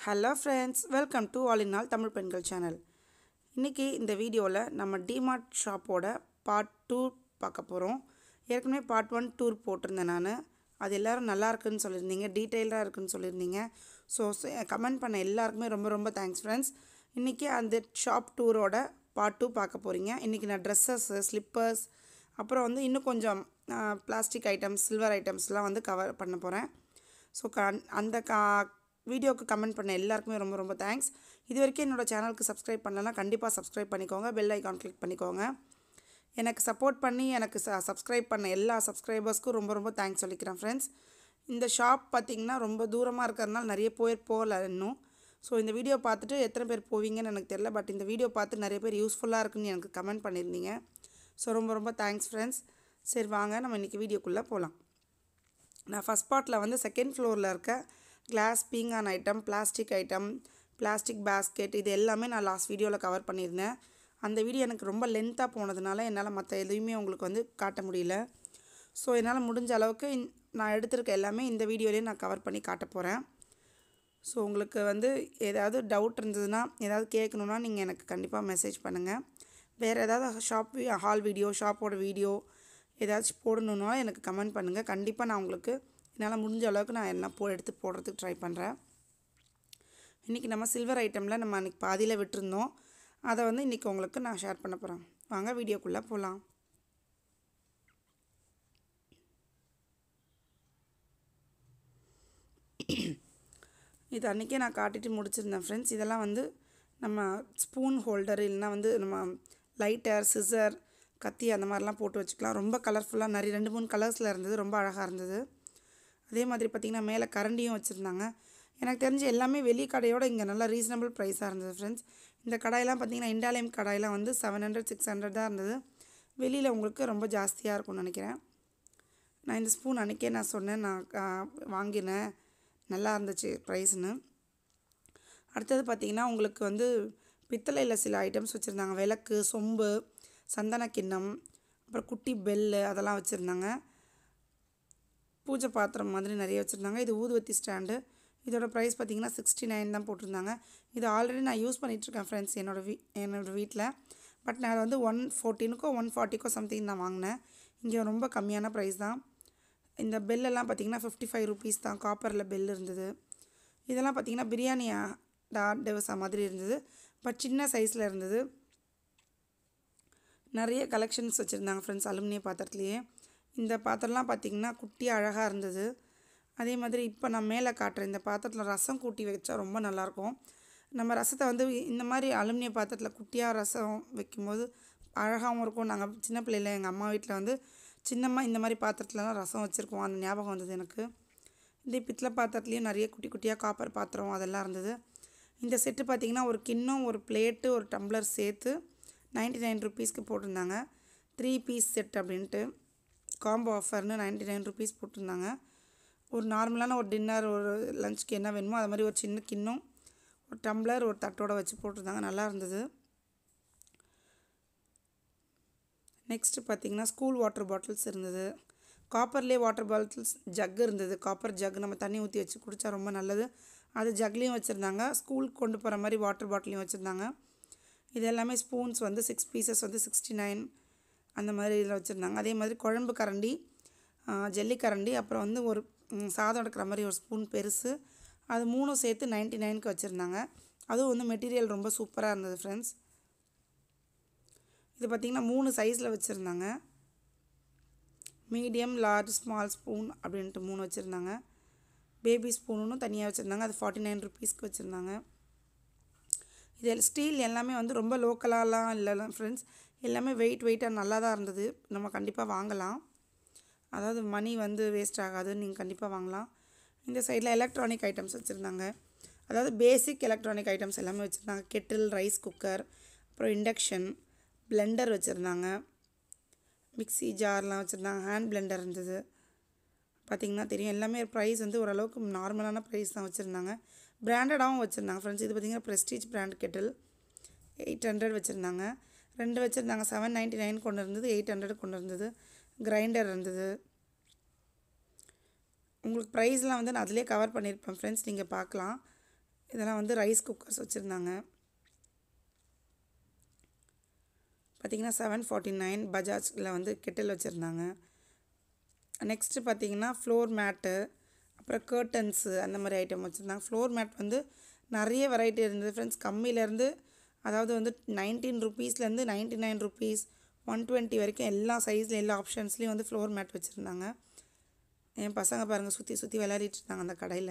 hello friends welcome to all in all Tamil பெண்கள் channel இன்றைக்கி இந்த வீடியோவில் நம்ம டிமார்ட் ஷாப்போட பார்ட் டூ பார்க்க போகிறோம் ஏற்கனவே பார்ட் ஒன் டூர் போட்டிருந்தேன் நான் அது எல்லோரும் நல்லா இருக்குன்னு சொல்லியிருந்தீங்க டீட்டெயில்டாக இருக்குன்னு சொல்லியிருந்தீங்க ஸோ கமெண்ட் பண்ண எல்லாருக்குமே ரொம்ப ரொம்ப தேங்க்ஸ் ஃப்ரெண்ட்ஸ் இன்றைக்கி அந்த ஷாப் டூரோட பார்ட் டூ பார்க்க போகிறீங்க இன்றைக்கி நான் ட்ரெஸ்ஸஸ் ஸ்லிப்பர்ஸ் அப்புறம் வந்து இன்னும் கொஞ்சம் பிளாஸ்டிக் ஐட்டம்ஸ் சில்வர் ஐட்டம்ஸ்லாம் வந்து கவர் பண்ண போகிறேன் ஸோ க அந்த கா வீடியோவுக்கு கமெண்ட் பண்ண எல்லாருக்குமே ரொம்ப ரொம்ப தேங்க்ஸ் இது வரைக்கும் என்னோடய சேனலுக்கு சப்ஸ்கிரைப் பண்ணலன்னா கண்டிப்பாக சப்ஸ்கிரைப் பண்ணிக்கோங்க பெல் ஐக்கான் கிளிக் பண்ணிக்கோங்க எனக்கு சப்போர்ட் பண்ணி எனக்கு ச சப்ஸ்கிரைப் பண்ண எல்லா சப்ஸ்கிரைபர்ஸ்க்கும் ரொம்ப ரொம்ப தேங்க்ஸ் சொல்லிக்கிறேன் ஃப்ரெண்ட்ஸ் இந்த ஷாப் பார்த்திங்கன்னா ரொம்ப தூரமாக இருக்கிறதுனால நிறைய பேர் போகல இன்னும் ஸோ இந்த வீடியோ பார்த்துட்டு எத்தனை பேர் போவீங்கன்னு எனக்கு தெரில பட் இந்த வீடியோ பார்த்து நிறைய பேர் யூஸ்ஃபுல்லாக இருக்குன்னு எனக்கு கமெண்ட் பண்ணியிருந்தீங்க ஸோ ரொம்ப ரொம்ப தேங்க்ஸ் ஃப்ரெண்ட்ஸ் சரி வாங்க நம்ம இன்றைக்கி வீடியோக்குள்ளே போகலாம் நான் ஃபஸ்ட் பார்ட்டில் வந்து செகண்ட் ஃப்ளோரில் இருக்க கிளாஸ் பீங்கான் item plastic item plastic basket இது எல்லாமே நான் லாஸ்ட் வீடியோவில் கவர் பண்ணியிருந்தேன் அந்த வீடியோ எனக்கு ரொம்ப லென்த்தாக போனதுனால என்னால் மற்ற எதுவுமே உங்களுக்கு வந்து காட்ட முடியல ஸோ என்னால் முடிஞ்ச அளவுக்கு நான் எடுத்திருக்க எல்லாமே இந்த வீடியோலேயே நான் கவர் பண்ணி காட்ட போகிறேன் ஸோ உங்களுக்கு வந்து ஏதாவது டவுட் இருந்ததுன்னா ஏதாவது கேட்கணுன்னா நீங்கள் எனக்கு கண்டிப்பாக மெசேஜ் பண்ணுங்கள் வேறு ஏதாவது ஷாப் ஹால் வீடியோ ஷாப்போட வீடியோ ஏதாச்சும் போடணுன்னா எனக்கு கமெண்ட் பண்ணுங்கள் கண்டிப்பாக நான் உங்களுக்கு என்னால் முடிஞ்ச அளவுக்கு நான் எல்லாம் போ எடுத்து போடுறதுக்கு ட்ரை பண்ணுறேன் இன்றைக்கி நம்ம சில்வர் ஐட்டமில் நம்ம அன்றைக்கி பாதியில் விட்டுருந்தோம் அதை வந்து இன்றைக்கி உங்களுக்கு நான் ஷேர் பண்ண போகிறேன் வாங்க வீடியோக்குள்ளே போகலாம் இது அன்றைக்கே நான் காட்டிட்டு முடிச்சிருந்தேன் ஃப்ரெண்ட்ஸ் இதெல்லாம் வந்து நம்ம ஸ்பூன் ஹோல்டர் இல்லைனா வந்து நம்ம லைட்டர் சிசர் கத்தி அந்த மாதிரிலாம் போட்டு வச்சுக்கலாம் ரொம்ப கலர்ஃபுல்லாக நிறைய ரெண்டு மூணு கலர்ஸில் இருந்தது ரொம்ப அழகாக இருந்தது அதே மாதிரி பார்த்திங்கன்னா மேலே கரண்டியும் வச்சுருந்தாங்க எனக்கு தெரிஞ்ச எல்லாமே வெளி கடையோட இங்கே நல்லா ரீசனபிள் ப்ரைஸாக இருந்தது ஃப்ரெண்ட்ஸ் இந்த கடாயெல்லாம் பார்த்திங்கன்னா இண்டாலியம் கடாயெல்லாம் வந்து செவன் ஹண்ட்ரட் சிக்ஸ் ஹண்ட்ரட் தான் இருந்தது வெளியில் உங்களுக்கு ரொம்ப ஜாஸ்தியாக இருக்கும்னு நினைக்கிறேன் நான் இந்த ஸ்பூன் அன்றைக்கே நான் சொன்னேன் நான் வாங்கினேன் நல்லா இருந்துச்சு ப்ரைஸ்னு அடுத்தது பார்த்திங்கன்னா உங்களுக்கு வந்து பித்தளையில் சில ஐட்டம்ஸ் வச்சுருந்தாங்க விளக்கு சொம்பு சந்தன கிண்ணம் அப்புறம் குட்டி பெல்லு அதெல்லாம் வச்சுருந்தாங்க பூஜை பாத்திரம் மாதிரி நிறைய வச்சுருந்தாங்க இது ஊதுவத்தி ஸ்டாண்டு இதோட ப்ரைஸ் பார்த்திங்கன்னா சிக்ஸ்டி நைன் தான் போட்டிருந்தாங்க இது ஆல்ரெடி நான் யூஸ் பண்ணிகிட்ருக்கேன் ஃப்ரெண்ட்ஸ் என்னோடய வீ என்னோடய வீட்டில் பட் நான் வந்து ஒன் ஃபோர்டீனுக்கோ ஒன் ஃபார்ட்டிக்கோ சம்திங் நான் வாங்கினேன் இங்கே ரொம்ப கம்மியான ப்ரைஸ் தான் இந்த பெல்லெல்லாம் பார்த்திங்கன்னா ஃபிஃப்டி ஃபைவ் ருபீஸ் தான் காப்பரில் பெல் இருந்தது இதெல்லாம் பார்த்திங்கன்னா பிரியாணி டா டெவசா மாதிரி இருந்தது பட் சின்ன சைஸில் இருந்தது நிறைய கலெக்ஷன்ஸ் வச்சுருந்தாங்க ஃப்ரெண்ட்ஸ் அலுமினிய பாத்திரத்துலேயே இந்த பாத்திரம்லாம் பார்த்திங்கன்னா குட்டியாக அழகாக இருந்தது அதே மாதிரி இப்போ நான் மேலே காட்டுறேன் இந்த பாத்திரத்தில் ரசம் கூட்டி வச்சா ரொம்ப நல்லாயிருக்கும் நம்ம ரசத்தை வந்து இந்த மாதிரி அலுமினிய பாத்திரத்தில் குட்டியாக ரசம் வைக்கும்போது அழகாகவும் இருக்கும் நாங்கள் சின்ன பிள்ளையில் எங்கள் அம்மா வீட்டில் வந்து சின்னம்மா இந்த மாதிரி பாத்திரத்துலலாம் ரசம் வச்சுருக்கோம் அந்த ஞாபகம் வந்தது எனக்கு இந்த பித்தளை பாத்திரத்துலேயும் நிறைய குட்டி குட்டியாக காப்பர் பாத்திரம் அதெல்லாம் இருந்தது இந்த செட்டு பார்த்திங்கன்னா ஒரு கிண்ணம் ஒரு பிளேட்டு ஒரு டம்ளர் சேர்த்து நைன்ட்டி நைன் ருபீஸ்க்கு போட்டிருந்தாங்க த்ரீ பீஸ் செட் அப்படின்ட்டு காம்போ ஆஃபர்னு நைன்ட்டி நைன் ருபீஸ் போட்டிருந்தாங்க ஒரு நார்மலான ஒரு டின்னர் ஒரு லஞ்சுக்கு என்ன வேணுமோ அது மாதிரி ஒரு சின்ன கிண்ணம் ஒரு டம்ளர் ஒரு தட்டோட வச்சு போட்டிருந்தாங்க நல்லா இருந்தது நெக்ஸ்ட்டு பார்த்திங்கன்னா ஸ்கூல் வாட்டர் பாட்டில்ஸ் இருந்தது காப்பர்லேயே வாட்டர் பாட்டில்ஸ் ஜக் இருந்தது காப்பர் ஜக் நம்ம தண்ணி ஊற்றி வச்சு குடித்தா ரொம்ப நல்லது அது ஜக்லேயும் வச்சுருந்தாங்க ஸ்கூலுக்கு கொண்டு போகிற மாதிரி வாட்டர் பாட்டிலையும் வச்சுருந்தாங்க இது எல்லாமே ஸ்பூன்ஸ் வந்து சிக்ஸ் பீசஸ் வந்து சிக்ஸ்டி நைன் அந்த மாதிரி இதில் வச்சுருந்தாங்க அதே மாதிரி குழம்பு கரண்டி ஜல்லி கரண்டி அப்புறம் வந்து ஒரு சாதம் எடுக்கிற மாதிரி ஒரு ஸ்பூன் பெருசு அது மூணும் சேர்த்து நைன்ட்டி நைனுக்கு வச்சுருந்தாங்க அதுவும் வந்து மெட்டீரியல் ரொம்ப சூப்பராக இருந்தது ஃப்ரெண்ட்ஸ் இது பார்த்திங்கன்னா மூணு சைஸில் வச்சுருந்தாங்க மீடியம் லார்ஜ் ஸ்மால் ஸ்பூன் அப்படின்ட்டு மூணு வச்சுருந்தாங்க பேபி ஸ்பூனுன்னு தனியாக வச்சுருந்தாங்க அது ஃபார்ட்டி நைன் ருபீஸ்க்கு வச்சுருந்தாங்க இது ஸ்டீல் எல்லாமே வந்து ரொம்ப லோக்கலாலாம் இல்லை ஃப்ரெண்ட்ஸ் எல்லாமே வெயிட் வெயிட்டாக நல்லா தான் இருந்தது நம்ம கண்டிப்பாக வாங்கலாம் அதாவது மணி வந்து வேஸ்ட் ஆகாது நீங்கள் கண்டிப்பாக வாங்கலாம் இந்த சைடில் எலக்ட்ரானிக் ஐட்டம்ஸ் வச்சுருந்தாங்க அதாவது பேசிக் எலக்ட்ரானிக் ஐட்டம்ஸ் எல்லாமே வச்சுருந்தாங்க கெட்டில் ரைஸ் குக்கர் அப்புறம் இண்டக்ஷன் பிளெண்டர் வச்சுருந்தாங்க மிக்சி ஜார்லாம் வச்சுருந்தாங்க ஹேண்ட் பிளெண்டர் இருந்தது பார்த்திங்கன்னா தெரியும் எல்லாமே ப்ரைஸ் வந்து ஓரளவுக்கு நார்மலான ப்ரைஸ் தான் வச்சுருந்தாங்க பிராண்டடாகவும் வச்சுருந்தாங்க ஃப்ரெண்ட்ஸ் இது பார்த்திங்கன்னா Prestige brand kettle eight hundred வச்சுருந்தாங்க ரெண்டு வச்சுருந்தாங்க செவன் நைன்ட்டி நைன் கொண்டு இருந்தது எயிட் ஹண்ட்ரட் கொண்டு இருந்தது கிரைண்டர் இருந்தது உங்களுக்கு ப்ரைஸ்லாம் வந்து நான் அதிலே கவர் பண்ணியிருப்பேன் ஃப்ரெண்ட்ஸ் நீங்கள் பார்க்கலாம் இதெல்லாம் வந்து ரைஸ் குக்கர்ஸ் வச்சுருந்தாங்க பார்த்திங்கன்னா செவன் ஃபார்ட்டி நைன் பஜாஜில் வந்து கெட்டில் வச்சுருந்தாங்க நெக்ஸ்ட்டு பார்த்திங்கன்னா ஃப்ளோர் மேட்டு அப்புறம் கர்டன்ஸு அந்த மாதிரி ஐட்டம் வச்சுருந்தாங்க ஃப்ளோர் மேட் வந்து நிறைய வெரைட்டி இருந்தது ஃப்ரெண்ட்ஸ் கம்மியிலேருந்து அதாவது வந்து நைன்டீன் ருப்பீஸ்லேருந்து ninety nine rupees one twenty வரைக்கும் எல்லா சைஸில் எல்லா ஆப்ஷன்ஸ்லேயும் வந்து ஃப்ளோர் மேட் வச்சுருந்தாங்க என் பசங்க பாருங்கள் சுற்றி சுற்றி விளையாடிட்டு இருந்தாங்க அந்த கடையில்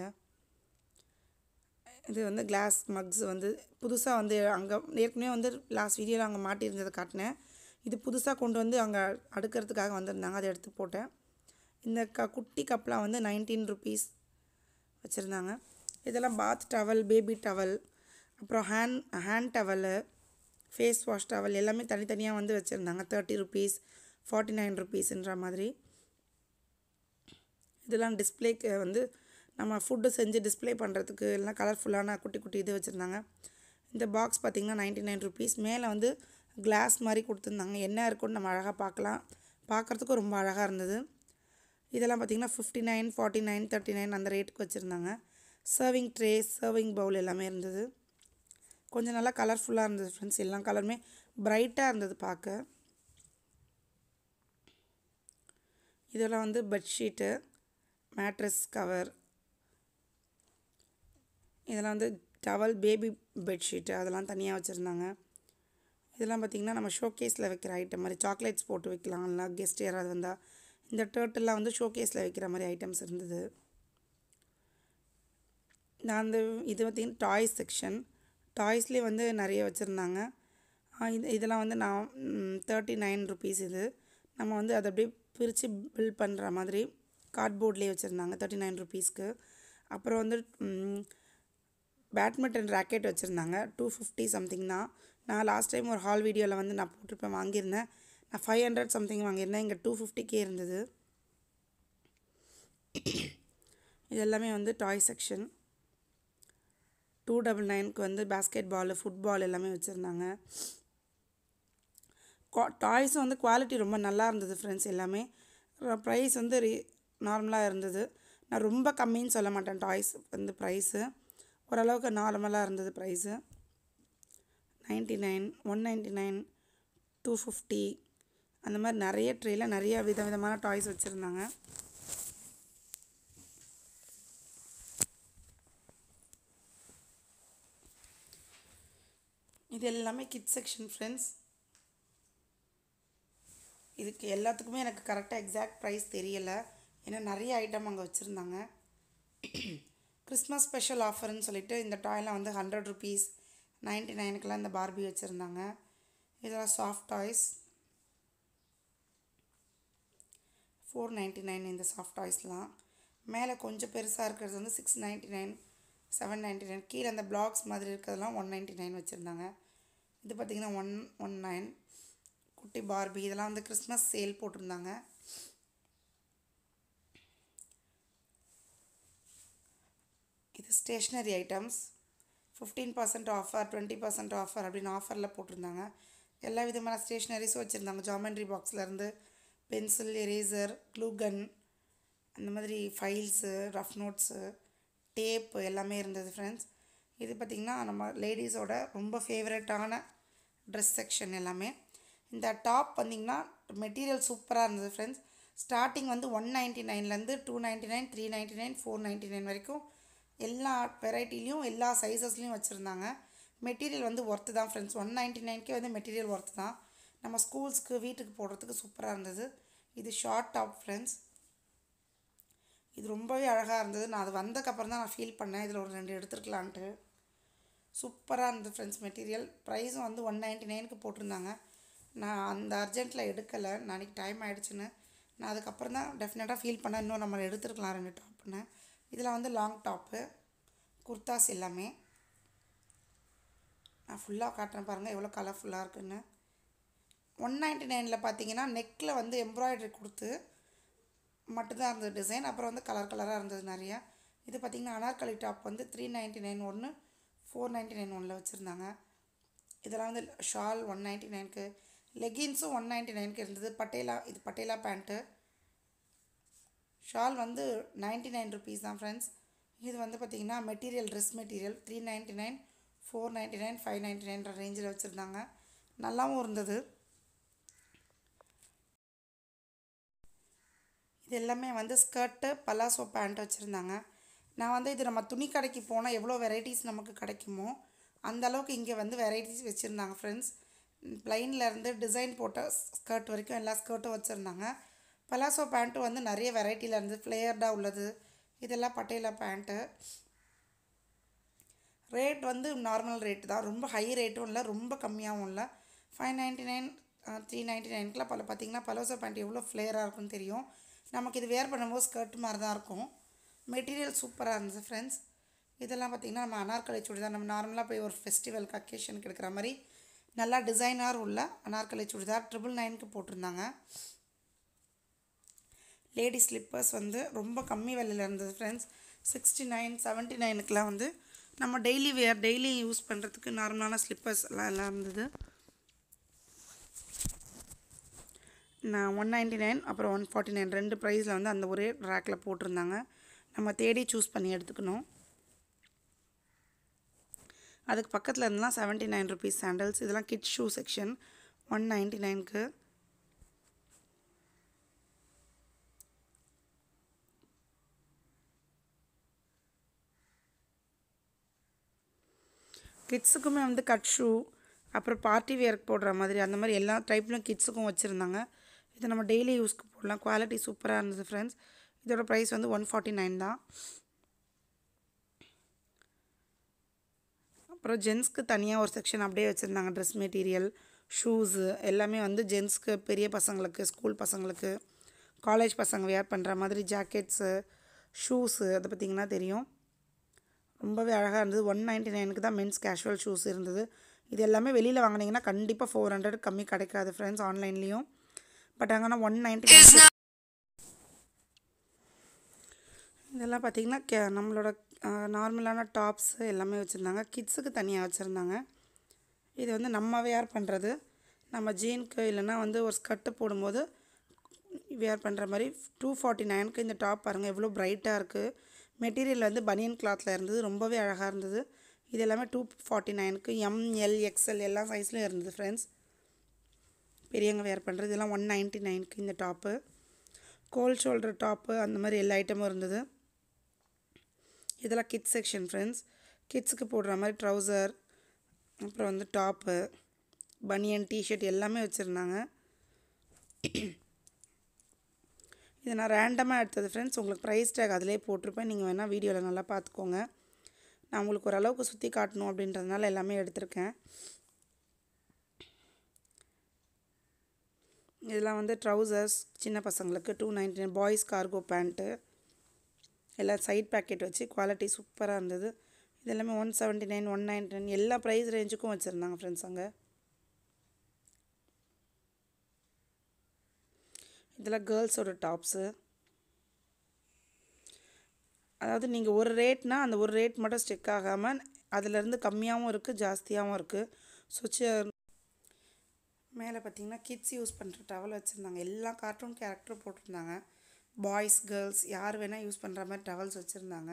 இது வந்து கிளாஸ் மக்ஸ் வந்து புதுசாக வந்து அங்கே ஏற்கனவே வந்து லாஸ்ட் வீடியோவில் அங்கே மாட்டியிருந்ததை காட்டினேன் இது புதுசாக கொண்டு வந்து அங்கே அடுக்கிறதுக்காக வந்திருந்தாங்க அதை எடுத்து போட்டேன் இந்த க குட்டி கப்லாம் வந்து நைன்டீன் ருபீஸ் வச்சுருந்தாங்க இதெல்லாம் பாத் டவல் பேபி டவல் அப்புறம் hand hand towel face wash towel எல்லாமே தனித்தனியாக வந்து வச்சுருந்தாங்க தேர்ட்டி ருபீஸ் ஃபார்ட்டி நைன் ருபீஸ்ன்ற மாதிரி இதெல்லாம் டிஸ்பிளேக்கு வந்து நம்ம ஃபுட்டு செஞ்சு டிஸ்பிளே பண்ணுறதுக்கு எல்லாம் கலர்ஃபுல்லான குட்டி குட்டி இது வச்சுருந்தாங்க இந்த பாக்ஸ் பார்த்திங்கன்னா நைன்ட்டி நைன் ருபீஸ் மேலே வந்து கிளாஸ் மாதிரி கொடுத்துருந்தாங்க என்ன இருக்குன்னு நம்ம அழகாக பார்க்கலாம் பார்க்குறதுக்கும் ரொம்ப அழகாக இருந்தது இதெல்லாம் பார்த்திங்கன்னா fifty nine forty nine thirty nine அந்த ரேட்டுக்கு வச்சுருந்தாங்க சர்விங் ட்ரே சர்விங் பவுல் எல்லாமே இருந்தது கொஞ்சம் நல்லா கலர்ஃபுல்லாக இருந்தது ஃப்ரெண்ட்ஸ் எல்லா கலருமே ப்ரைட்டாக இருந்தது பார்க்க இதெல்லாம் வந்து பெட்ஷீட்டு மேட்ரஸ் கவர் இதெல்லாம் வந்து டவல் பேபி பெட்ஷீட்டு அதெல்லாம் தனியாக வச்சுருந்தாங்க இதெல்லாம் பார்த்திங்கன்னா நம்ம ஷோகேஸில் வைக்கிற ஐட்டம் மாதிரி சாக்லேட்ஸ் போட்டு வைக்கலாம் இல்லை கெஸ்ட் யாராவது வந்தால் இந்த டேர்ட்டெல்லாம் வந்து ஷோகேஸில் வைக்கிற மாதிரி ஐட்டம்ஸ் இருந்தது நான் அந்த இது பார்த்திங்கன்னா டாய்ஸ் செக்ஷன் டாய்ஸ்லேயே வந்து நிறைய வச்சுருந்தாங்க இது இதெல்லாம் வந்து நான் தேர்ட்டி நைன் ருபீஸ் இது நம்ம வந்து அதை அப்படியே பிரித்து பில் பண்ணுற மாதிரி கார்ட்போர்ட்லேயே வச்சுருந்தாங்க தேர்ட்டி நைன் ருபீஸ்க்கு அப்புறம் வந்து பேட்மிண்டன் ராக்கெட் வச்சுருந்தாங்க டூ ஃபிஃப்டி சம்திங் தான் நான் லாஸ்ட் டைம் ஒரு ஹால் வீடியோவில் வந்து நான் போட்டிருப்பேன் வாங்கியிருந்தேன் நான் ஃபைவ் ஹண்ட்ரட் சம்திங் வாங்கியிருந்தேன் இங்கே டூ ஃபிஃப்டிக்கே இருந்தது இது எல்லாமே வந்து டாய் செக்ஷன் டூ டபுள் நைனுக்கு வந்து பேஸ்கெட் பால் ஃபுட்பால் எல்லாமே வச்சுருந்தாங்க டாய்ஸும் வந்து குவாலிட்டி ரொம்ப நல்லா இருந்தது ஃப்ரெண்ட்ஸ் எல்லாமே ப்ரைஸ் வந்து ரீ நார்மலாக இருந்தது நான் ரொம்ப கம்மின்னு சொல்ல மாட்டேன் டாய்ஸ் வந்து ப்ரைஸு ஓரளவுக்கு நார்மலாக இருந்தது price ninety nine one ninety nine two fifty அந்த மாதிரி நிறைய ட்ரேயில் நிறைய வித விதமான டாய்ஸ் வச்சுருந்தாங்க இது எல்லாமே கிட் செக்ஷன் ஃப்ரெண்ட்ஸ் இதுக்கு எல்லாத்துக்குமே எனக்கு கரெக்டாக எக்ஸாக்ட் ப்ரைஸ் தெரியலை ஏன்னா நிறைய ஐட்டம் அங்கே வச்சுருந்தாங்க கிறிஸ்மஸ் ஸ்பெஷல் ஆஃபர்னு சொல்லிட்டு இந்த டாய்லாம் வந்து ஹண்ட்ரட் ருபீஸ் நைன்ட்டி நைனுக்கெலாம் இந்த பார்பி வச்சுருந்தாங்க இதெல்லாம் soft toys four ninety nine இந்த சாஃப்ட் டாய்ஸ்லாம் மேலே கொஞ்சம் பெருசாக இருக்கிறது வந்து six ninety nine seven ninety nine கீழே அந்த பிளாக்ஸ் மாதிரி இருக்கிறதெல்லாம் ஒன் நைன்ட்டி நைன் வச்சுருந்தாங்க இது பார்த்திங்கன்னா ஒன் ஒன் நைன் குட்டி பார்பி இதெல்லாம் வந்து கிறிஸ்மஸ் சேல் போட்டிருந்தாங்க இது stationery items fifteen percent offer twenty percent offer அப்படின்னு ஆஃபரில் போட்டிருந்தாங்க எல்லா விதமான ஸ்டேஷ்னரிஸும் வச்சுருந்தாங்க ஜாமெண்ட்ரி பாக்ஸ்லேருந்து பென்சில் எரேசர் க்ளூகன் அந்த மாதிரி ஃபைல்ஸு ரஃப் நோட்ஸு டேப்பு எல்லாமே இருந்தது ஃப்ரெண்ட்ஸ் இது பார்த்திங்கன்னா நம்ம லேடிஸோட ரொம்ப ஃபேவரட்டான ட்ரெஸ் செக்ஷன் எல்லாமே இந்த டாப் வந்திங்கன்னா மெட்டீரியல் சூப்பராக இருந்தது ஃப்ரெண்ட்ஸ் ஸ்டார்டிங் வந்து ஒன் நைன்ட்டி நைன்லேருந்து two ninety nine three ninety nine four ninety nine வரைக்கும் எல்லா வெரைட்டிலையும் எல்லா சைஸஸ்லையும் வச்சுருந்தாங்க மெட்டீரியல் வந்து ஒர்த்து தான் ஃப்ரெண்ட்ஸ் ஒன் நைன்ட்டி நைன்க்கே வந்து மெட்டீரியல் ஒர்த்து தான் நம்ம ஸ்கூல்ஸ்க்கு வீட்டுக்கு போடுறதுக்கு சூப்பராக இருந்தது இது ஷார்ட் டாப் ஃப்ரெண்ட்ஸ் இது ரொம்பவே அழகாக இருந்தது நான் அது வந்தக்கப்புறம் தான் நான் ஃபீல் பண்ணேன் இதில் ஒரு ரெண்டு எடுத்துருக்கலான்ட்டு சூப்பராக இருந்தது ஃப்ரெண்ட்ஸ் மெட்டீரியல் ப்ரைஸும் வந்து ஒன் நைன்ட்டி நைனுக்கு போட்டிருந்தாங்க நான் அந்த அர்ஜென்ட்டில் எடுக்கலை நாளைக்கு டைம் ஆகிடுச்சுன்னு நான் அதுக்கப்புறம் தான் டெஃபினட்டாக ஃபீல் பண்ணேன் இன்னும் நம்ம எடுத்துருக்கலாம் ரெண்டு டாப்புன்னு இதில் வந்து லாங் டாப்பு குர்தாஸ் எல்லாமே நான் ஃபுல்லாக காட்டுறேன் பாருங்கள் எவ்வளோ கலர்ஃபுல்லாக இருக்குன்னு ஒன் நைன்ட்டி நைனில் பார்த்தீங்கன்னா நெக்கில் வந்து எம்ப்ராய்டரி கொடுத்து மட்டும்தான் இருந்தது டிசைன் அப்புறம் வந்து கலர் கலராக இருந்தது நிறையா இது பார்த்திங்கன்னா அனார்கலி டாப் வந்து த்ரீ நைன்ட்டி நைன் ஒன்று ஃபோர் நைன்ட்டி நைன் ஒன்றில் வச்சுருந்தாங்க இதெல்லாம் வந்து ஷால் ஒன் நைன்ட்டி நைனுக்கு லெகின்ஸும் ஒன் நைன்ட்டி நைனுக்கு இருந்தது பட்டேலா இது பட்டேலா பேண்ட்டு ஷால் வந்து நைன்ட்டி நைன் ருபீஸ் தான் ஃப்ரெண்ட்ஸ் இது வந்து பார்த்திங்கன்னா material dress material three ninety nine four ninety nine five ninety நைன்ற ரேஞ்சில் வச்சுருந்தாங்க நல்லாவும் இருந்தது இது எல்லாமே வந்து ஸ்கர்ட்டு பலாசோ பேண்ட் வச்சுருந்தாங்க நான் வந்து இது நம்ம துணி கடைக்கு போனால் எவ்வளோ வெரைட்டிஸ் நமக்கு கிடைக்குமோ அந்த அளவுக்கு இங்கே வந்து வெரைட்டிஸ் வச்சுருந்தாங்க ஃப்ரெண்ட்ஸ் இருந்து டிசைன் போட்ட ஸ்கர்ட் வரைக்கும் எல்லா ஸ்கர்ட்டும் வச்சுருந்தாங்க பலாசோ பேண்ட்டும் வந்து நிறைய வெரைட்டியில் இருந்து ஃப்ளேயர்டாக உள்ளது இதெல்லாம் பட்டேலா பேண்ட்டு ரேட் வந்து நார்மல் ரேட்டு தான் ரொம்ப ஹை ரேட்டும் இல்லை ரொம்ப கம்மியாகவும் இல்லை five ninety nine three ninety நைனுக்குலாம் பல பார்த்தீங்கன்னா பலோசோ பேண்ட் எவ்வளோ ஃப்ளேயராக இருக்குன்னு தெரியும் நமக்கு இது வேர் பண்ணும்போது ஸ்கர்ட் மாதிரி தான் இருக்கும் மெட்டீரியல் சூப்பராக இருந்துச்சு ஃப்ரெண்ட்ஸ் இதெல்லாம் பார்த்திங்கன்னா நம்ம அனார்கலி சுடிதார் நம்ம நார்மலாக போய் ஒரு ஃபெஸ்டிவலுக்கு அக்கேஷனுக்கு எடுக்கிற மாதிரி நல்லா டிசைனாக உள்ள அனார்கலி சுடிதார் ட்ரிபிள் நைனுக்கு போட்டிருந்தாங்க லேடி ஸ்லிப்பர்ஸ் வந்து ரொம்ப கம்மி விலையில் இருந்தது ஃப்ரெண்ட்ஸ் சிக்ஸ்டி நைன் செவன்ட்டி நைனுக்கெலாம் வந்து நம்ம டெய்லி வேர் டெய்லி யூஸ் பண்ணுறதுக்கு நார்மலான ஸ்லிப்பர்ஸ் எல்லாம் எல்லாம் இருந்தது நான் ஒன் நைன்ட்டி நைன் அப்புறம் ஒன் ஃபார்ட்டி நைன் ரெண்டு ப்ரைஸில் வந்து அந்த ஒரே ரேக்கில் போட்டிருந்தாங்க நம்ம தேடி சூஸ் பண்ணி எடுத்துக்கணும் அதுக்கு பக்கத்தில் இருந்தெல்லாம் செவன்ட்டி நைன் ருபீஸ் சாண்டல்ஸ் இதெல்லாம் kid shoe section one ninety நைனுக்கு கிட்ஸுக்குமே வந்து கட் ஷூ அப்புறம் பார்ட்டி வேருக்கு போடுற மாதிரி அந்த மாதிரி எல்லா டைப்லையும் கிட்ஸுக்கும் வச்சுருந்தாங்க இது நம்ம டெய்லி யூஸ்க்கு போடலாம் குவாலிட்டி சூப்பராக இருந்தது ஃப்ரெண்ட்ஸ் இதோட ப்ரைஸ் வந்து ஒன் ஃபார்ட்டி நைன் தான் அப்புறம் ஜென்ஸ்க்கு தனியாக ஒரு செக்ஷன் அப்படியே வச்சுருந்தாங்க ட்ரெஸ் மெட்டீரியல் ஷூஸு எல்லாமே வந்து ஜென்ஸ்க்கு பெரிய பசங்களுக்கு ஸ்கூல் பசங்களுக்கு காலேஜ் பசங்க வேர் பண்ணுற மாதிரி ஜாக்கெட்ஸு ஷூஸு அதை பார்த்திங்கன்னா தெரியும் ரொம்பவே அழகாக இருந்தது ஒன் நைன்ட்டி நைனுக்கு தான் மென்ஸ் கேஷுவல் ஷூஸ் இருந்தது இது எல்லாமே வெளியில் வாங்கினீங்கன்னா கண்டிப்பாக ஃபோர் ஹண்ட்ரட் கம்மி கிடைக்காது ஃப்ரெண்ட்ஸ் ஆன்லைன்லேயும் பட் அங்கே ஒன் நைன்ட்டி நைன் இதெல்லாம் பார்த்திங்கன்னா கே நம்மளோட நார்மலான டாப்ஸு எல்லாமே வச்சுருந்தாங்க கிட்ஸுக்கு தனியாக வச்சுருந்தாங்க இது வந்து நம்ம வேர் பண்ணுறது நம்ம ஜீனுக்கு இல்லைன்னா வந்து ஒரு ஸ்கர்ட்டு போடும்போது வேர் பண்ணுற மாதிரி டூ ஃபார்ட்டி நைனுக்கு இந்த டாப் பாருங்கள் எவ்வளோ ப்ரைட்டாக இருக்குது மெட்டீரியல் வந்து பனியன் கிளாத்தில் இருந்தது ரொம்பவே அழகாக இருந்தது இது எல்லாமே டூ ஃபார்ட்டி நைனுக்கு எம்எல் எக்ஸ்எல் எல்லா சைஸ்லையும் இருந்தது ஃப்ரெண்ட்ஸ் பெரியவங்க வேர் பண்ணுறது இதெல்லாம் ஒன் நைன்ட்டி நைனுக்கு இந்த டாப்பு கோல் ஷோல்டர் டாப்பு அந்த மாதிரி எல்லா ஐட்டமும் இருந்தது இதெல்லாம் கிட்ஸ் செக்ஷன் ஃப்ரெண்ட்ஸ் கிட்ஸுக்கு போடுற மாதிரி ட்ரௌசர் அப்புறம் வந்து டாப்பு பனியன் டிஷர்ட் எல்லாமே வச்சுருந்தாங்க இது நான் ரேண்டமாக எடுத்தது ஃப்ரெண்ட்ஸ் உங்களுக்கு ப்ரைஸ் டேக் அதிலே போட்டிருப்பேன் நீங்கள் வேணால் வீடியோவில் நல்லா பார்த்துக்கோங்க நான் உங்களுக்கு ஓரளவுக்கு சுற்றி காட்டணும் அப்படின்றதுனால எல்லாமே எடுத்திருக்கேன் இதெல்லாம் வந்து ட்ரௌசர்ஸ் சின்ன பசங்களுக்கு two ninety nine boys cargo pant எல்லாம் சைட் பேக்கெட் வச்சு குவாலிட்டி சூப்பராக இருந்தது இது எல்லாமே one seventy nine one ninety nine எல்லா ப்ரைஸ் ரேஞ்சுக்கும் வச்சுருந்தாங்க ஃப்ரெண்ட்ஸ் அங்கே இதெல்லாம் கேர்ள்ஸோட டாப்ஸு அதாவது நீங்கள் ஒரு ரேட்னால் அந்த ஒரு ரேட் மட்டும் ஸ்டிக் ஆகாமல் அதிலேருந்து கம்மியாகவும் இருக்குது ஜாஸ்தியாகவும் இருக்குது சுவிட்சு மேலே பார்த்தீங்கன்னா கிட்ஸ் யூஸ் பண்ணுற டவல் வச்சுருந்தாங்க எல்லா கார்ட்டூன் கேரக்டரும் போட்டிருந்தாங்க பாய்ஸ் கேர்ள்ஸ் யார் வேணால் யூஸ் பண்ணுற மாதிரி டவல்ஸ் வச்சுருந்தாங்க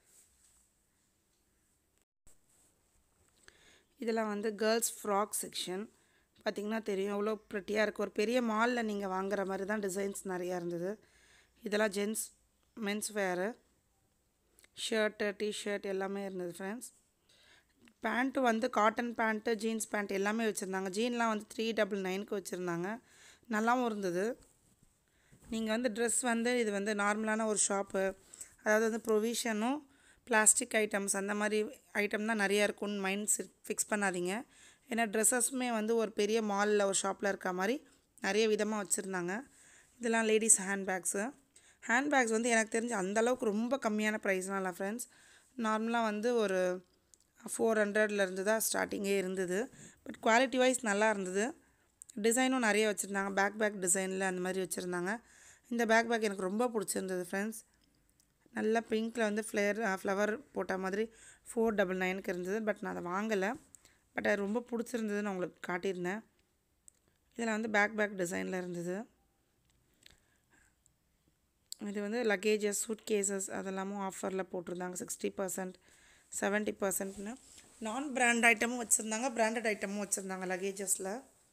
இதெல்லாம் வந்து கேர்ள்ஸ் ஃப்ராக் செக்ஷன் பார்த்திங்கன்னா தெரியும் எவ்வளோ ப்ரெட்டியாக இருக்குது ஒரு பெரிய மாலில் நீங்கள் வாங்குற மாதிரி தான் டிசைன்ஸ் நிறையா இருந்தது இதெல்லாம் ஜென்ஸ் மென்ஸ் வேரு ஷர்ட்டு டிஷர்ட் எல்லாமே இருந்தது ஃப்ரெண்ட்ஸ் பேண்ட்டு வந்து காட்டன் பேண்ட்டு ஜீன்ஸ் பேண்ட் எல்லாமே வச்சுருந்தாங்க ஜீன்லாம் வந்து த்ரீ டபுள் நைனுக்கு வச்சுருந்தாங்க நல்லாவும் இருந்தது நீங்கள் வந்து ட்ரெஸ் வந்து இது வந்து நார்மலான ஒரு ஷாப்பு அதாவது வந்து ப்ரொவிஷனும் பிளாஸ்டிக் ஐட்டம்ஸ் அந்த மாதிரி ஐட்டம் தான் நிறையா இருக்கும்னு மைண்ட் ஃபிக்ஸ் பண்ணாதீங்க ஏன்னா ட்ரெஸ்ஸஸுமே வந்து ஒரு பெரிய மாலில் ஒரு ஷாப்பில் இருக்க மாதிரி நிறைய விதமாக வச்சுருந்தாங்க இதெல்லாம் லேடிஸ் ஹேண்ட்பேக்ஸு ஹேண்ட்பேக்ஸ் வந்து எனக்கு தெரிஞ்சு அந்தளவுக்கு ரொம்ப கம்மியான ப்ரைஸ்லாம் இல்லை ஃப்ரெண்ட்ஸ் நார்மலாக வந்து ஒரு ஃபோர் ஹண்ட்ரட்லேருந்து தான் ஸ்டார்டிங்கே இருந்தது பட் குவாலிட்டி வைஸ் நல்லா இருந்தது டிசைனும் நிறைய வச்சுருந்தாங்க பேக் பேக் டிசைனில் அந்த மாதிரி வச்சுருந்தாங்க இந்த பேக் பேக் எனக்கு ரொம்ப பிடிச்சிருந்தது ஃப்ரெண்ட்ஸ் நல்லா பிங்க்கில் வந்து ஃப்ளேர் ஃப்ளவர் போட்ட மாதிரி ஃபோர் டபுள் நைனுக்கு இருந்தது பட் நான் அதை வாங்கலை பட் அது ரொம்ப பிடிச்சிருந்தது நான் உங்களுக்கு காட்டியிருந்தேன் இதில் வந்து பேக் பேக் டிசைனில் இருந்தது இது வந்து லக்கேஜஸ் சூட் கேசஸ் அதெல்லாமும் ஆஃபரில் போட்டிருந்தாங்க சிக்ஸ்டி பர்சன்ட் செவன்ட்டி பர்சன்ட்னு நான் பிராண்ட் ஐட்டமும் வச்சுருந்தாங்க பிராண்டட் ஐட்டமும் வச்சுருந்தாங்க லக்கேஜஸில்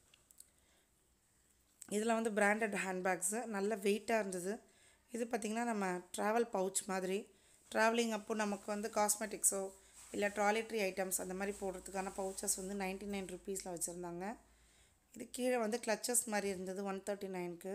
இதில் வந்து பிராண்டட் ஹேண்ட்பேக்ஸு நல்ல வெயிட்டாக இருந்தது இது பார்த்திங்கன்னா நம்ம ட்ராவல் பவுச் மாதிரி ட்ராவலிங் அப்போ நமக்கு வந்து காஸ்மெட்டிக்ஸோ இல்லை டாய்லெட்ரி ஐட்டம்ஸ் அந்த மாதிரி போடுறதுக்கான பவுச்சஸ் வந்து நைன்ட்டி நைன் ருபீஸில் வச்சுருந்தாங்க இது கீழே வந்து கிளச்சஸ் மாதிரி இருந்தது ஒன் தேர்ட்டி நைனுக்கு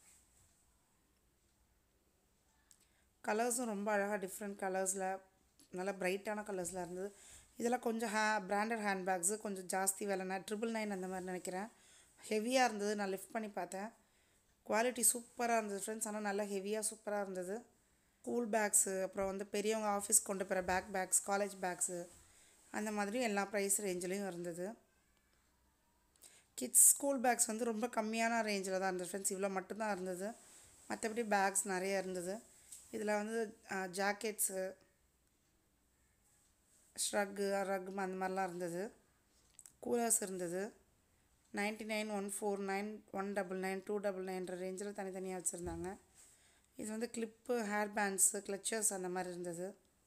கலர்ஸும் ரொம்ப அழகாக டிஃப்ரெண்ட் கலர்ஸில் நல்லா பிரைட்டான கலர்ஸில் இருந்தது இதெல்லாம் கொஞ்சம் ஹே பிராண்டட் ஹேண்ட்பேக்ஸு கொஞ்சம் ஜாஸ்தி விலைனா ட்ரிபிள் நைன் அந்த மாதிரி நினைக்கிறேன் ஹெவியாக இருந்தது நான் லிஃப்ட் பண்ணி பார்த்தேன் குவாலிட்டி சூப்பராக இருந்தது ஃப்ரெண்ட்ஸ் ஆனால் நல்லா ஹெவியாக சூப்பராக இருந்தது ஸ்கூல் பேக்ஸு அப்புறம் வந்து பெரியவங்க ஆஃபீஸ் கொண்டு போகிற பேக் பேக்ஸ் காலேஜ் பேக்ஸு அந்த மாதிரி எல்லா ப்ரைஸ் ரேஞ்சிலையும் இருந்தது கிட்ஸ் ஸ்கூல் பேக்ஸ் வந்து ரொம்ப கம்மியான ரேஞ்சில் தான் இருந்தது ஃப்ரெண்ட்ஸ் இவ்வளோ மட்டும்தான் இருந்தது மற்றபடி பேக்ஸ் நிறைய இருந்தது இதில் வந்து ஜாக்கெட்ஸு ஷ்ரக்கு ரக் அந்த மாதிரிலாம் இருந்தது கூலர்ஸ் இருந்தது ninety nine one four nine one double nine two double நைன்ற ரேஞ்சில் தனித்தனியாக வச்சுருந்தாங்க இது வந்து கிளிப்பு ஹேர் பேண்ட்ஸு கிளச்சர்ஸ் அந்த மாதிரி இருந்தது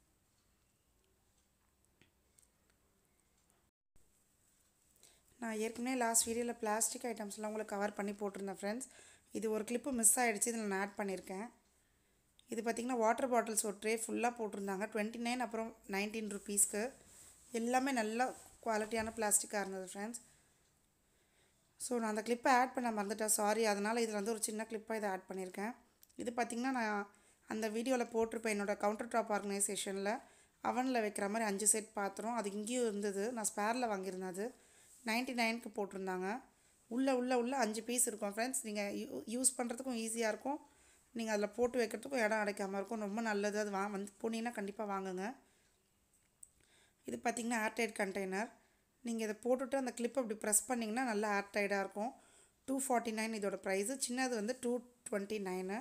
நான் ஏற்கனவே லாஸ்ட் வீடியோவில் பிளாஸ்டிக் ஐட்டம்ஸ்லாம் உங்களுக்கு கவர் பண்ணி போட்டிருந்தேன் ஃப்ரெண்ட்ஸ் இது ஒரு கிளிப்பு மிஸ் ஆகிடுச்சு இதில் நான் ஆட் பண்ணியிருக்கேன் இது பார்த்திங்கன்னா வாட்டர் பாட்டில்ஸ் ஒரு ட்ரே ஃபுல்லாக போட்டிருந்தாங்க டுவெண்ட்டி நைன் அப்புறம் நைன்டீன் ருபீஸ்க்கு எல்லாமே நல்ல குவாலிட்டியான பிளாஸ்டிக்காக இருந்தது ஃப்ரெண்ட்ஸ் ஸோ நான் அந்த கிளிப்பை ஆட் பண்ண மறந்துட்டேன் சாரி அதனால் இதில் வந்து ஒரு சின்ன கிளிப்பாக இதை ஆட் பண்ணியிருக்கேன் இது பார்த்திங்கன்னா நான் அந்த வீடியோவில் போட்டிருப்பேன் என்னோடய கவுண்டர் டாப் ஆர்கனைசேஷனில் அவனில் வைக்கிற மாதிரி அஞ்சு செட் பாத்திரம் அது இங்கேயும் இருந்தது நான் ஸ்பேரில் வாங்கியிருந்தேன் அது நைன்ட்டி நைனுக்கு போட்டிருந்தாங்க உள்ளே உள்ளே உள்ளே அஞ்சு பீஸ் இருக்கும் ஃப்ரெண்ட்ஸ் நீங்கள் யூ யூஸ் பண்ணுறதுக்கும் ஈஸியாக இருக்கும் நீங்கள் அதில் போட்டு வைக்கிறதுக்கும் இடம் அடைக்காமல் இருக்கும் ரொம்ப நல்லது அது வா வந்து போனீங்கன்னா கண்டிப்பாக வாங்குங்க இது பார்த்திங்கன்னா ஏர்டைட் கண்டெய்னர் நீங்கள் இதை போட்டுட்டு அந்த கிளிப் அப்படி ப்ரெஸ் பண்ணிங்கன்னா நல்லா ஏர்டைடாக இருக்கும் டூ ஃபார்ட்டி நைன் இதோட ப்ரைஸு சின்னது வந்து டூ டுவெண்ட்டி நைனு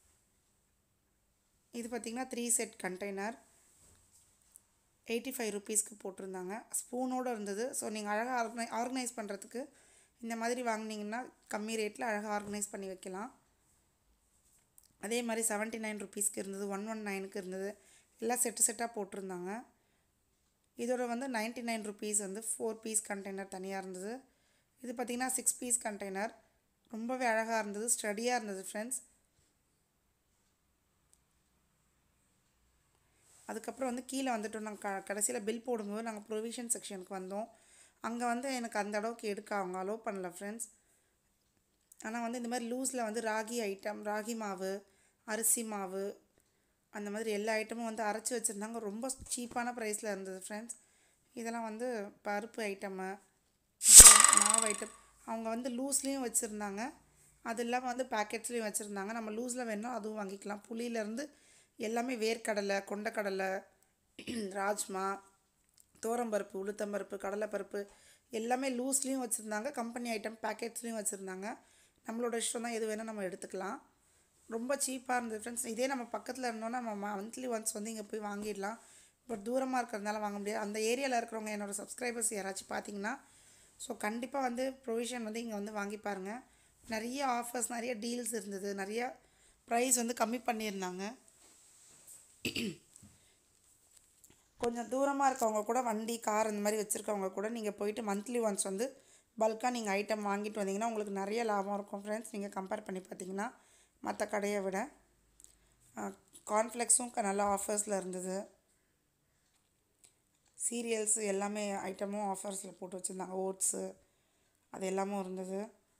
இது பார்த்திங்கன்னா three set container eighty five ருபீஸ்க்கு போட்டிருந்தாங்க ஸ்பூனோடு இருந்தது ஸோ நீங்கள் அழகாக ஆர்கனை ஆர்கனைஸ் பண்ணுறதுக்கு இந்த மாதிரி வாங்கினீங்கன்னா கம்மி ரேட்டில் அழகாக ஆர்கனைஸ் பண்ணி வைக்கலாம் அதே மாதிரி செவன்ட்டி நைன் ருபீஸ்க்கு இருந்தது ஒன் ஒன் நைனுக்கு இருந்தது எல்லாம் செட்டு செட்டாக போட்டிருந்தாங்க இதோட வந்து நைன்ட்டி நைன் ருபீஸ் வந்து ஃபோர் பீஸ் கண்டெய்னர் தனியாக இருந்தது இது பார்த்திங்கன்னா சிக்ஸ் பீஸ் கண்டெய்னர் ரொம்பவே அழகாக இருந்தது ஸ்டடியாக இருந்தது ஃப்ரெண்ட்ஸ் அதுக்கப்புறம் வந்து கீழே வந்துட்டோம் நாங்கள் க கடைசியில் பில் போடும்போது நாங்கள் ப்ரொவிஷன் செக்ஷனுக்கு வந்தோம் அங்கே வந்து எனக்கு அந்த அளவுக்கு எடுக்க அவங்க அலோவ் பண்ணல ஃப்ரெண்ட்ஸ் ஆனால் வந்து இந்த மாதிரி லூஸில் வந்து ராகி ஐட்டம் ராகி மாவு அரிசி மாவு அந்த மாதிரி எல்லா ஐட்டமும் வந்து அரைச்சி வச்சுருந்தாங்க ரொம்ப சீப்பான ப்ரைஸில் இருந்தது ஃப்ரெண்ட்ஸ் இதெல்லாம் வந்து பருப்பு ஐட்டமு மாவு ஐட்டம் அவங்க வந்து லூஸ்லேயும் வச்சுருந்தாங்க அது இல்லாமல் வந்து பேக்கெட்ஸ்லேயும் வச்சுருந்தாங்க நம்ம லூஸில் வேணும் அதுவும் வாங்கிக்கலாம் புளியிலேருந்து எல்லாமே வேர்க்கடலை கொண்டக்கடலை ராஜ்மா தோரம்பருப்பு உளுத்தம்பருப்பு கடலைப்பருப்பு எல்லாமே லூஸ்லேயும் வச்சுருந்தாங்க கம்பெனி ஐட்டம் பேக்கெட்ஸ்லேயும் வச்சுருந்தாங்க நம்மளோட இஷ்டம் தான் எது வேணால் நம்ம எடுத்துக்கலாம் ரொம்ப சீப்பாக இருந்தது ஃப்ரெண்ட்ஸ் இதே நம்ம பக்கத்தில் இருந்தோன்னா நம்ம மந்த்லி ஒன்ஸ் வந்து இங்கே போய் வாங்கிடலாம் பட் தூரமாக இருக்கிறதுனால வாங்க முடியாது அந்த ஏரியாவில் இருக்கிறவங்க என்னோடய சப்ஸ்கிரைபர்ஸ் யாராச்சும் பார்த்தீங்கன்னா ஸோ கண்டிப்பாக வந்து ப்ரொவிஷன் வந்து இங்கே வந்து வாங்கி பாருங்கள் நிறைய ஆஃபர்ஸ் நிறைய டீல்ஸ் இருந்தது நிறைய ப்ரைஸ் வந்து கம்மி பண்ணியிருந்தாங்க கொஞ்சம் தூரமாக இருக்கவங்க கூட வண்டி கார் இந்த மாதிரி வச்சுருக்கவங்க கூட நீங்கள் போயிட்டு மந்த்லி ஒன்ஸ் வந்து பல்காக நீங்கள் ஐட்டம் வாங்கிட்டு வந்தீங்கன்னா உங்களுக்கு நிறைய லாபம் இருக்கும் ஃப்ரெண்ட்ஸ் நீங்கள் கம்பேர் பண்ணி பார்த்தீங்கன்னா மற்ற கடையை விட கார்ன்ஃப்ளெக்ஸும் நல்ல ஆஃபர்ஸில் இருந்தது சீரியல்ஸ் எல்லாமே ஐட்டமும் ஆஃபர்ஸில் போட்டு வச்சுருந்தாங்க ஓட்ஸு அது எல்லாமும் இருந்தது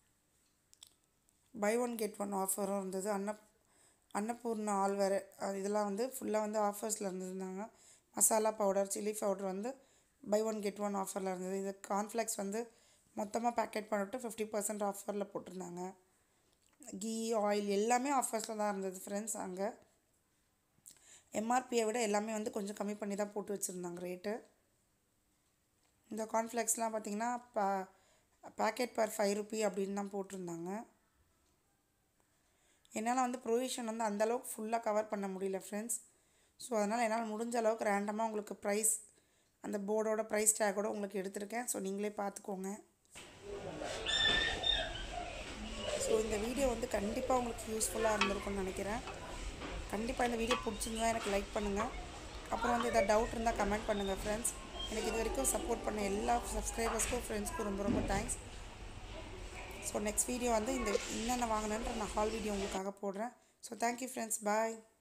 பை ஒன் கெட் ஒன் ஆஃபரும் இருந்தது அன்ன அன்னபூர்ணா ஆல்வேர் இதெல்லாம் வந்து ஃபுல்லாக வந்து ஆஃபர்ஸில் இருந்திருந்தாங்க மசாலா பவுடர் சில்லி பவுடர் வந்து பை ஒன் கெட் ஒன் ஆஃபரில் இருந்தது இது கார்ன்ஃப்ளெக்ஸ் வந்து மொத்தமாக பேக்கெட் பண்ணிட்டு ஃபிஃப்டி பர்சன்ட் ஆஃபரில் போட்டிருந்தாங்க கீ ஆயில் எல்லாமே ஆஃபர்ஸில் தான் இருந்தது ஃப்ரெண்ட்ஸ் அங்கே எம்ஆர்பியை விட எல்லாமே வந்து கொஞ்சம் கம்மி பண்ணி தான் போட்டு வச்சுருந்தாங்க ரேட்டு இந்த கார்ன்ஃப்ளெக்ஸ்லாம் பார்த்திங்கன்னா பா பேக்கெட் பர் ஃபைவ் ருபி அப்படின்னு தான் போட்டிருந்தாங்க என்னால் வந்து ப்ரொவிஷன் வந்து அந்தளவுக்கு ஃபுல்லாக கவர் பண்ண முடியல ஃப்ரெண்ட்ஸ் ஸோ அதனால் என்னால் முடிஞ்ச அளவுக்கு ரேண்டமாக உங்களுக்கு ப்ரைஸ் அந்த போர்டோட ப்ரைஸ் டேக்கோட உங்களுக்கு எடுத்திருக்கேன் ஸோ நீங்களே பார்த்துக்கோங்க ஸோ இந்த வீடியோ வந்து கண்டிப்பாக உங்களுக்கு யூஸ்ஃபுல்லாக இருந்திருக்கும்னு நினைக்கிறேன் கண்டிப்பாக இந்த வீடியோ பிடிச்சிருந்தா எனக்கு லைக் பண்ணுங்கள் அப்புறம் வந்து எதாவது டவுட் இருந்தால் கமெண்ட் பண்ணுங்கள் ஃப்ரெண்ட்ஸ் எனக்கு இது வரைக்கும் சப்போர்ட் பண்ண எல்லா சப்ஸ்கிரைபர்ஸ்க்கும் ஃப்ரெண்ட்ஸ்க்கும் ரொம்ப ரொம்ப தேங்க்ஸ் ஸோ நெக்ஸ்ட் வீடியோ வந்து இந்த என்னென்ன வாங்கினேன்ற நான் ஹால் வீடியோ உங்களுக்காக போடுறேன் ஸோ தேங்க்யூ ஃப்ரெண்ட்ஸ் பாய்